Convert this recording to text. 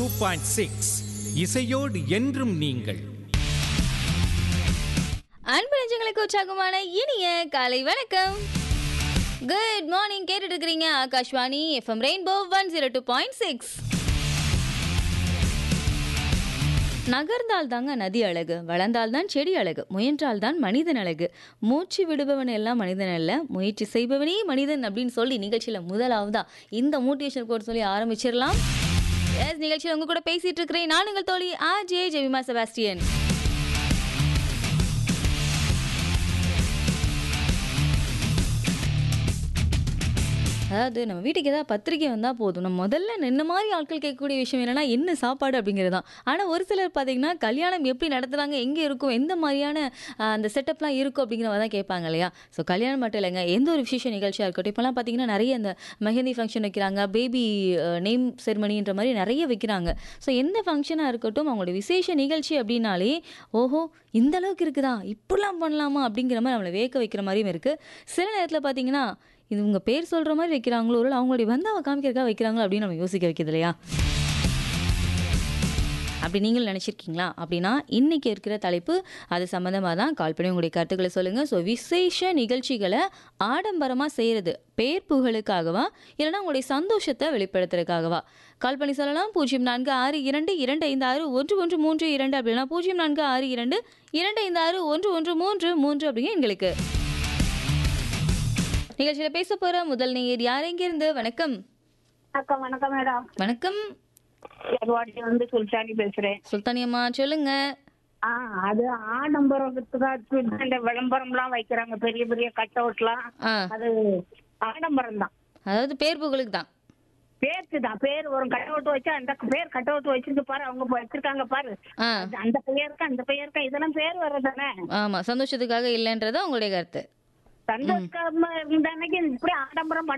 point six இசையோடு என்றும் நீங்கள் அன்பு நெஞ்சங்களுக்கு உற்சாகமான இனிய காலை வணக்கம் குட் மார்னிங் கேட்டுட்டு இருக்கிறீங்க Akashvani FM rainbow one zero two point six நகர்ந்தால் தாங்க நதி அழகு வளர்ந்தால் தான் செடி அழகு முயன்றால் தான் மனிதன் அழகு மூச்சு விடுபவன் எல்லாம் மனிதன் அல்ல முயற்சி செய்பவனே மனிதன் அப்படின்னு சொல்லி நிகழ்ச்சியில் முதலாவதா இந்த மோட்டிவேஷன் கோட் சொல்லி ஆரம்பிச்சிடலாம் எஸ் நிகழ்ச்சியில் உங்க கூட பேசிட்டு இருக்கிறேன் நான் உங்கள் தோழி ஆ ஜே ஜெமிமா செபாஸ்டியன் அதாவது நம்ம வீட்டுக்கு ஏதாவது பத்திரிக்கை வந்தால் போதும் நம்ம முதல்ல நின்ன மாதிரி ஆட்கள் கேட்கக்கூடிய விஷயம் என்னன்னா என்ன சாப்பாடு அப்படிங்கிறது தான் ஆனால் ஒரு சிலர் பார்த்தீங்கன்னா கல்யாணம் எப்படி நடத்துகிறாங்க எங்கே இருக்கும் எந்த மாதிரியான ஆஹ், அந்த செட்டப்லாம் இருக்கும் அப்படிங்கிற மாதிரி தான் கேட்பாங்க இல்லையா ஸோ கல்யாணம் மட்டும் இல்லைங்க எந்த ஒரு விசேஷ நிகழ்ச்சியாக இருக்கட்டும் இப்போலாம் பார்த்தீங்கன்னா நிறைய இந்த மெஹந்தி ஃபங்க்ஷன் வைக்கிறாங்க பேபி நேம் செரிமனின்ற மாதிரி நிறைய வைக்கிறாங்க ஸோ எந்த ஃபங்க்ஷனாக இருக்கட்டும் அவங்களோட விசேஷ நிகழ்ச்சி அப்படின்னாலே ஓஹோ இந்த அளவுக்கு இருக்குதா இப்படிலாம் பண்ணலாமா அப்படிங்கிற மாதிரி நம்மளை வேக்க வைக்கிற மாதிரியும் இருக்குது சில நேரத்தில் பார்த்தீங்கன்னா இது உங்கள் பேர் சொல்கிற மாதிரி வைக்கிறாங்களோ இல்லை அவங்களுடைய வந்தாவை காமிக்கிறக்கா வைக்கிறாங்களோ அப்படின்னு நம்ம யோசிக்க வைக்கிறது இல்லையா அப்படி நீங்கள் நினச்சிருக்கீங்களா அப்படின்னா இன்றைக்கி இருக்கிற தலைப்பு அது சம்மந்தமாக தான் கால் பண்ணி உங்களுடைய கருத்துக்களை சொல்லுங்கள் ஸோ விசேஷ நிகழ்ச்சிகளை ஆடம்பரமாக செய்கிறது பேர் புகழுக்காகவா இல்லைன்னா உங்களுடைய சந்தோஷத்தை வெளிப்படுத்துறதுக்காகவா கால் பண்ணி சொல்லலாம் பூஜ்ஜியம் நான்கு ஆறு இரண்டு இரண்டு ஐந்து ஆறு ஒன்று ஒன்று மூன்று இரண்டு அப்படின்னா பூஜ்ஜியம் நான்கு ஆறு இரண்டு இரண்டு ஐந்து ஆறு ஒன்று ஒன்று மூன்று மூன்று அப்படிங்க எங்களுக்கு நிகழ்ச்சியில் பேச போகிற முதல் நேயர் யார் எங்கிருந்து வணக்கம் அக்கா வணக்கம் மேடம் வணக்கம் எடவாடி வந்து சுல்தானி பேசுறேன் சுல்தானியம்மா சொல்லுங்க ஆ அது ஆடம்பரத்துக்கு இந்த விளம்பரம்லாம் வைக்கிறாங்க பெரிய பெரிய கட் அவுட்லாம் ஆ அது ஆடம்பரம் தான் அதாவது பேர் புகழுக்கு தான் பேருக்கு தான் பேர் ஒரு கட் அவுட் வச்சு அந்த பேர் கட் அவுட் வச்சிருக்கு பாரு அவங்க வச்சிருக்காங்க பாரு ஆ அது அந்த பெயருக்கு அந்த பெயருக்கு இதெல்லாம் பேர் வர்றதானே ஆமா சந்தோஷத்துக்காக இல்லைன்றது உங்களுடைய கருத்து சந்தோஷமா இருந்த அன்னைக்கு இப்படி ஆடம்பரம்